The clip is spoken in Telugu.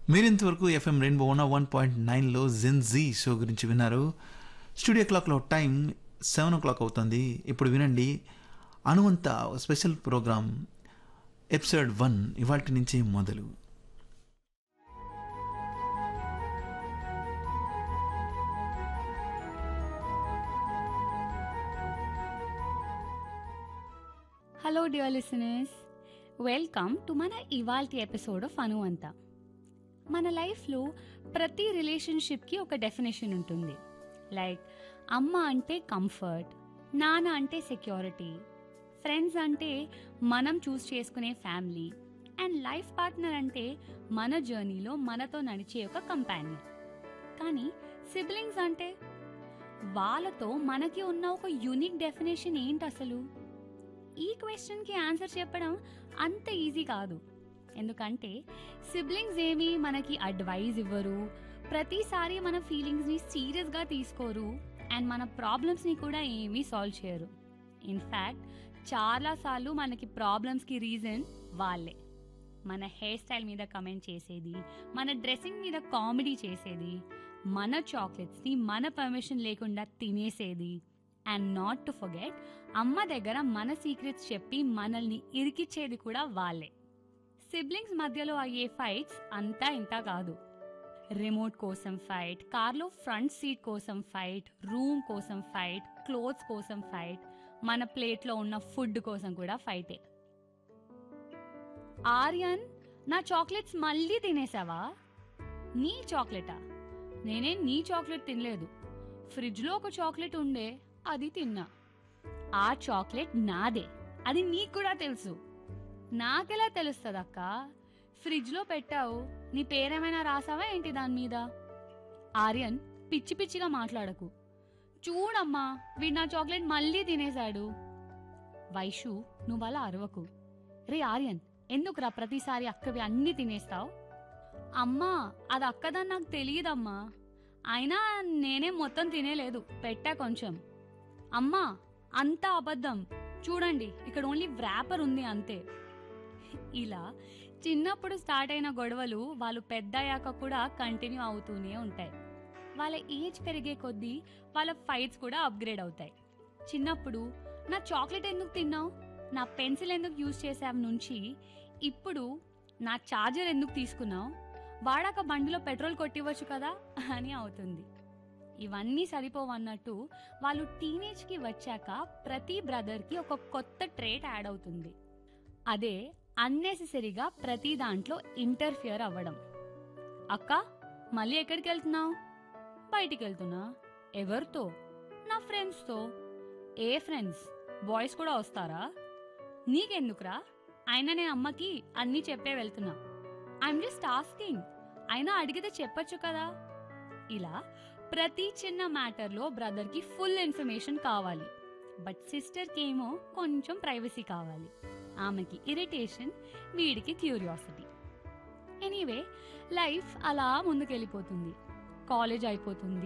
మీరింతవరకు FM rainbow one one point నైన్లో జిన్ జీ షో గురించి విన్నారు స్టూడియో క్లాక్లో టైం సెవెన్ ఓ క్లాక్ అవుతుంది ఇప్పుడు వినండి అనువంత స్పెషల్ ప్రోగ్రామ్ ఎపిసోడ్ వన్ ఇవాటి నుంచి మొదలు hello dear listeners welcome to మన ఇవాల్టి ఎపిసోడ్ ఆఫ్ అనువంత మన లైఫ్లో ప్రతి రిలేషన్షిప్కి ఒక డెఫినేషన్ ఉంటుంది లైక్ అమ్మ అంటే కంఫర్ట్ నాన్న అంటే సెక్యూరిటీ ఫ్రెండ్స్ అంటే మనం చూస్ చేసుకునే ఫ్యామిలీ అండ్ లైఫ్ పార్ట్నర్ అంటే మన జర్నీలో మనతో నడిచే ఒక కంపానియన్ కానీ సిబ్లింగ్స్ అంటే వాళ్ళతో మనకి ఉన్న ఒక యూనిక్ డెఫినేషన్ ఏంటి అసలు ఈ క్వశ్చన్కి ఆన్సర్ చెప్పడం అంత ఈజీ కాదు ఎందుకంటే సిబ్లింగ్స్ ఏమి మనకి అడ్వైజ్ ఇవ్వరు ప్రతిసారి మన ఫీలింగ్స్ని సీరియస్గా తీసుకోరు అండ్ మన ప్రాబ్లమ్స్ని కూడా ఏమీ సాల్వ్ చేయరు ఇన్ఫ్యాక్ట్ చాలాసార్లు మనకి ప్రాబ్లమ్స్కి రీజన్ వాళ్ళే మన హెయిర్ స్టైల్ మీద కమెంట్ చేసేది మన డ్రెస్సింగ్ మీద కామెడీ చేసేది మన చాక్లెట్స్ని మన పర్మిషన్ లేకుండా తినేసేది అండ్ నాట్ టు ఫర్గెట్ అమ్మ దగ్గర మన సీక్రెట్స్ చెప్పి మనల్ని ఇరికిచ్చేది కూడా వాళ్ళే సిబ్లింగ్స్ మధ్యలో అయ్యే ఫైట్స్ అంతా ఇంత కాదు రిమోట్ కోసం ఫైట్ కార్లో ఫ్రంట్ సీట్ కోసం ఫైట్ రూమ్ కోసం ఫైట్ క్లోత్స్ కోసం ఫైట్ మన ప్లేట్లో ఉన్న ఫుడ్ కోసం కూడా ఫైటే ఆర్యన్ నా చాక్లెట్స్ మళ్ళీ తినేసావా నీ చాక్లెటా నేనే నీ చాక్లెట్ తినలేదు ఫ్రిడ్జ్లో ఒక చాక్లెట్ ఉండే అది తిన్నా ఆ చాక్లెట్ నాదే అది నీకు కూడా తెలుసు నాకెలా తెలుస్తుంది అక్క ఫ్రిడ్జ్లో పెట్టావు నీ పేరేమైనా రాసావా ఏంటి దాని మీద ఆర్యన్ పిచ్చి పిచ్చిగా మాట్లాడకు చూడమ్మా వీడు నా చాక్లెట్ మళ్ళీ తినేశాడు వైషు నువ్వు అలా అరవకు రే ఆర్యన్ ఎందుకురా ప్రతిసారి అక్కవి అన్నీ తినేస్తావు అమ్మా అది అక్కదని నాకు తెలియదమ్మా అయినా నేనే మొత్తం తినేలేదు పెట్టా కొంచెం అమ్మా అంతా అబద్ధం చూడండి ఇక్కడ ఓన్లీ వ్రాపర్ ఉంది అంతే ఇలా చిన్నప్పుడు స్టార్ట్ అయిన గొడవలు వాళ్ళు పెద్ద అయ్యాక కూడా కంటిన్యూ అవుతూనే ఉంటాయి వాళ్ళ ఏజ్ పెరిగే కొద్దీ వాళ్ళ ఫైట్స్ కూడా అప్గ్రేడ్ అవుతాయి చిన్నప్పుడు నా చాక్లెట్ ఎందుకు తిన్నావు నా పెన్సిల్ ఎందుకు యూజ్ చేసావు నుంచి ఇప్పుడు నా ఛార్జర్ ఎందుకు తీసుకున్నావు వాడాక బండిలో పెట్రోల్ కొట్టివ్వచ్చు కదా అని అవుతుంది ఇవన్నీ సరిపోవన్నట్టు వాళ్ళు టీనేజ్కి వచ్చాక ప్రతి బ్రదర్కి ఒక కొత్త ట్రేట్ యాడ్ అవుతుంది అదే అన్నెసెసరీగా ప్రతి దాంట్లో ఇంటర్ఫియర్ అవ్వడం అక్క మళ్ళీ ఎక్కడికి వెళ్తున్నావు బయటికి వెళ్తున్నా ఎవరితో నా ఫ్రెండ్స్తో ఏ ఫ్రెండ్స్ బాయ్స్ కూడా వస్తారా నీకెందుకురా అయినా నేను అమ్మకి అన్నీ చెప్పే వెళ్తున్నా ఐఎమ్ జస్ట్ ఆస్కింగ్ అయినా అడిగితే చెప్పొచ్చు కదా ఇలా ప్రతి చిన్న మ్యాటర్లో బ్రదర్కి ఫుల్ ఇన్ఫర్మేషన్ కావాలి బట్ సిస్టర్కి ఏమో కొంచెం ప్రైవసీ కావాలి ఆమెకి ఇరిటేషన్ వీడికి క్యూరియాసిటీ ఎనీవే లైఫ్ అలా ముందుకెళ్ళిపోతుంది కాలేజ్ అయిపోతుంది